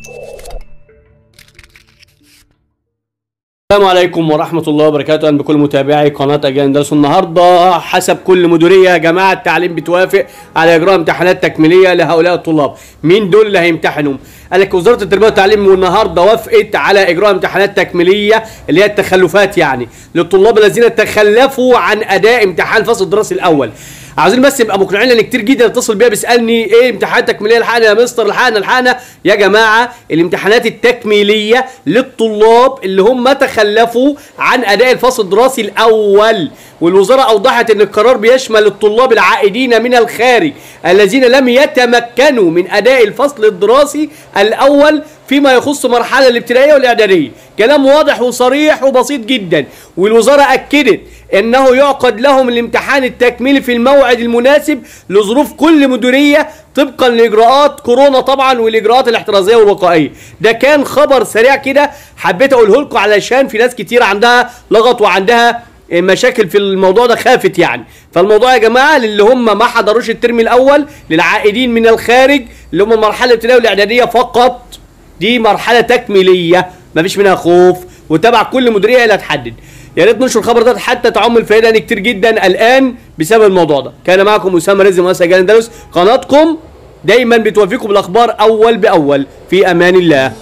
السلام عليكم ورحمة الله وبركاته أهلا بكل متابعي قناة أجيال درس النهاردة حسب كل مديرية يا جماعة التعليم بتوافق على إجراء امتحانات تكميلية لهؤلاء الطلاب مين دول اللي هيمتحنوا قال لك وزارة التربية والتعليم النهاردة وافقت على إجراء امتحانات تكميلية اللي هي التخلفات يعني للطلاب الذين تخلفوا عن أداء امتحان الفصل الدراسي الأول عاوزين بس نبقى مقنعين لان كتير جدا اتصل بيا بيسالني ايه امتحانات تكميليه الحقنا يا مستر الحقنا الحقنا يا جماعه الامتحانات التكميليه للطلاب اللي هم تخلفوا عن اداء الفصل الدراسي الاول والوزاره اوضحت ان القرار بيشمل الطلاب العائدين من الخارج الذين لم يتمكنوا من اداء الفصل الدراسي الاول فيما يخص مرحله الابتدائيه والاعداديه كلام واضح وصريح وبسيط جدا والوزاره اكدت انه يعقد لهم الامتحان التكميلي في الموعد المناسب لظروف كل مديريه طبقا لاجراءات كورونا طبعا والاجراءات الاحترازيه والوقائيه ده كان خبر سريع كده حبيت اقوله لكم علشان في ناس كتير عندها لغط وعندها مشاكل في الموضوع ده خافت يعني فالموضوع يا جماعه للي هم ما حضروش الترم الاول للعائدين من الخارج اللي هم المرحله الابتدائيه والاعداديه فقط دي مرحله تكميليه مفيش منها خوف وتبع كل مديريه اللي هتحدد يا ريت ننشر الخبر ده حتى تعم الفائده لان كتير جدا الان بسبب الموضوع ده كان معكم اسامه رزق مؤسسه جان اندلس قناتكم دايما بتوفيكم بالاخبار اول باول في امان الله